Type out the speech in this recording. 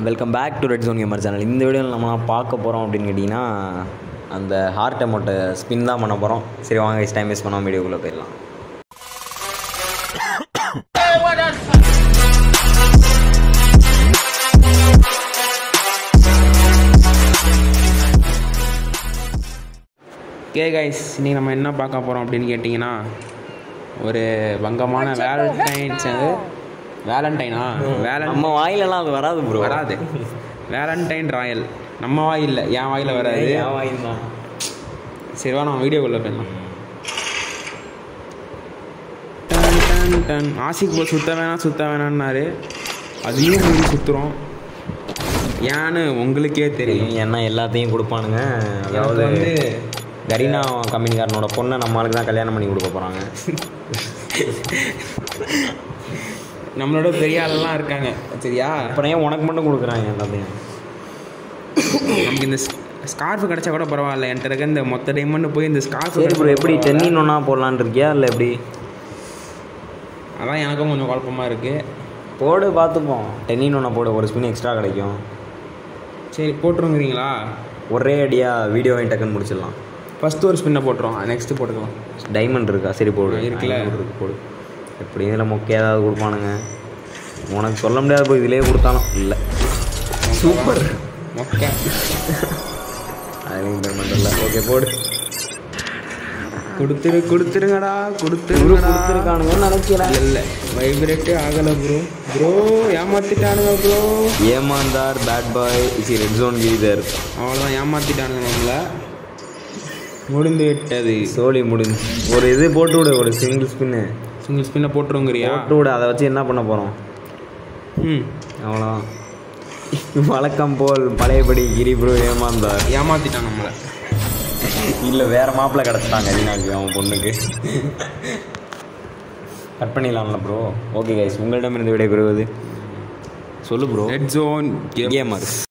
Welcome back to red zone gamer channel இந்த வீடியோவில் நம்ம பார்க்க போகிறோம் அப்படின்னு கேட்டிங்கன்னா அந்த ஹார்ட் அமௌண்ட்டை ஸ்பின் தான் பண்ண போகிறோம் சரி வாங்க டைம் வேஸ்ட் பண்ணாமல் வீடியோக்குள்ளே போயிடலாம் கே கைஸ் இன்னைக்கு நம்ம என்ன பார்க்க போகிறோம் அப்படின்னு கேட்டிங்கன்னா ஒரு வங்கமான வேலண்டைன்ஸ் வேலண்டைனா வேலன் நம்ம வாயிலெல்லாம் அது வராது ப்ரோ வராது வேலண்டைன் ராயல் நம்ம வாய் இல்லை என் வாயில் வராது வாயில் தான் சரி வா நம்ம வீடியோக்குள்ளே போயிடலாம் டன் டன் டன் ஆசிக்கு போய் சுத்த வேணாம் சுத்த வேணாம்னாரு அதையும் மீறி சுற்றுறோம் ஏன்னு உங்களுக்கே தெரியும் ஏன்னா எல்லாத்தையும் கொடுப்பானுங்க அதாவது அதாவது வந்து கரீனா கம்பெனிக்காரனோட பொண்ணை நம்மளுக்கு தான் கல்யாணம் பண்ணி கொடுக்க போகிறாங்க நம்மளோட பெரிய ஆளெல்லாம் இருக்காங்க சரியா அப்புறம் ஏன் உனக்கு மட்டும் கொடுக்குறாங்க எல்லாத்தையும் நமக்கு இந்த ஸ்கார்ஃப் கிடைச்சா கூட பரவாயில்ல என்கிட்ட இருக்க இந்த மொத்த டைமண்ட் போய் இந்த ஸ்கார்ஃப் சரி ப்ரோ எப்படி டென்னின் ஒன்றா போடலான்னு இருக்கியா இல்லை எப்படி அதான் எனக்கும் கொஞ்சம் குழப்பமா இருக்கு போடு பார்த்துப்போம் டென்னின் ஒன்றா போடு ஒரு ஸ்பின் எக்ஸ்ட்ரா கிடைக்கும் சரி போட்டுருங்கிறீங்களா ஒரே அடியாக வீடியோ வாங்கி டக்குன்னு முடிச்சிடலாம் ஃபஸ்ட்டு ஒரு ஸ்பின்னை போட்டுரும் நெக்ஸ்ட்டு போட்டுக்கலாம் டைமண்ட் இருக்கா சரி போடு ஆ, இருக்குல்ல. diamond இருக்கு போடு எப்படி இதில் மொக்கை ஏதாவது கொடுப்பானுங்க உனக்கு சொல்ல முடியாது போய் இதிலே கொடுத்தாலும் இல்லை சூப்பர் ஓகே அதுலேயும் பேமெண்ட் இல்லை ஓகே போடு கொடுத்துரு கொடுத்துருங்கடா குரு கொடுத்துருங்கடா கொடுத்துருக்கானுங்கன்னு நினைக்கிறேன் இல்லை வைப்ரேட்டே ஆகலை ப்ரோ ப்ரோ ஏமாத்திட்டானுங்க ப்ரோ ஏமாந்தார் பேட் பாய் சி ரெட் ஜோன் கீதர் அவ்வளோதான் ஏமாத்திட்டானுங்க நம்மளை முடிந்து விட்டது சோழி முடிஞ்சு ஒரு இது போட்டு விடு ஒரு சிங்கிள் ஸ்பின்னு சிங்கிள் ஸ்பின்னை போட்டுருங்கிறியா போட்டு விடு அதை வச்சு என்ன பண்ண போகிறோம் ம் அவ்வளோதான் வழக்கம் போல் பழையபடி கிரி ப்ரோ ஏமாந்தார் ஏமாத்திட்டான் நம்மளை இல்லை வேற மாப்பிள்ளை கிடச்சிட்டாங்க ரீனாக்கு அவன் பொண்ணுக்கு கட் பண்ணிடலாம்ல ப்ரோ ஓகே கைஸ் உங்களிடமிருந்து விடைபெறுவது சொல்லு ப்ரோ ரெட் ஜோன் கேமர்